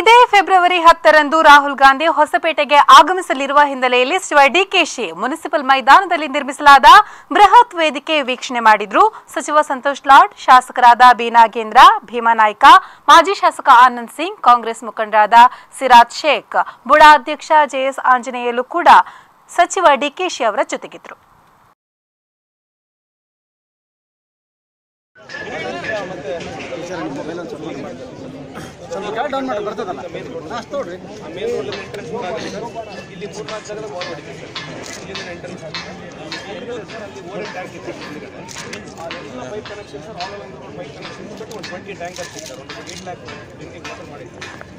ಇದೇ ಫೆಬ್ರವರಿ ಹತ್ತರಂದು ರಾಹುಲ್ ಗಾಂಧಿ ಹೊಸಪೇಟೆಗೆ ಆಗಮಿಸಲಿರುವ ಹಿನ್ನೆಲೆಯಲ್ಲಿ ಸಚಿವ ಡಿಕೆಶಿ ಮುನಿಸಿಪಲ್ ಮೈದಾನದಲ್ಲಿ ನಿರ್ಮಿಸಲಾದ ಬೃಹತ್ ವೇದಿಕೆ ವೀಕ್ಷಣೆ ಮಾಡಿದ್ರು ಸಚಿವ ಸಂತೋಷ್ ಲಾಡ್ ಶಾಸಕರಾದ ಬಿ ನಾಗೇಂದ್ರ ಭೀಮಾ ನಾಯ್ಕ ಮಾಜಿ ಶಾಸಕ ಆನಂದ್ ಸಿಂಗ್ ಕಾಂಗ್ರೆಸ್ ಮುಖಂಡರಾದ ಸಿರಾಜ್ ಶೇಖ್ ಬುಡಾ ಅಧ್ಯಕ್ಷ ಜೆಎಸ್ ಆಂಜನೇಯಲು ಕೂಡ ಸಚಿವ ಡಿಕೆಶಿ ಅವರ ಜೊತೆಗಿದ್ರು ಸ್ವಲ್ಪ ಗಾಡಿ ಡೌನ್ ಮಾಡಿ ಬರ್ತದಲ್ಲ ಅಷ್ಟು ನೋಡ್ರಿ ಇಲ್ಲಿ ಮೂರ್ನಾಲ್ಕು ಜಾಗದ ವಾಲ್ ಹೊಡಿತೀವಿ ಸರ್ ಇಲ್ಲಿಂದ ಎಂಟ್ರೆನ್ಸ್ ಅಲ್ಲಿ ಓಡಿ ಟ್ಯಾಂಕ್ ಇದೆ ಅದೆಲ್ಲ pipe connection sir all over pipe connection ಬಿಟ್ಟು ಒಂದು ಟ್ವೆಂಟಿ ಟ್ಯಾಂಕರ್ಸ್ ಇದ್ದಾರೆ ಒಂದು ಏಟ್ ಲ್ಯಾಕ್ ಡ್ರಿಂಕಿಂಗ್ ವಾಟರ್ ಮಾಡಿದ್ದಾರೆ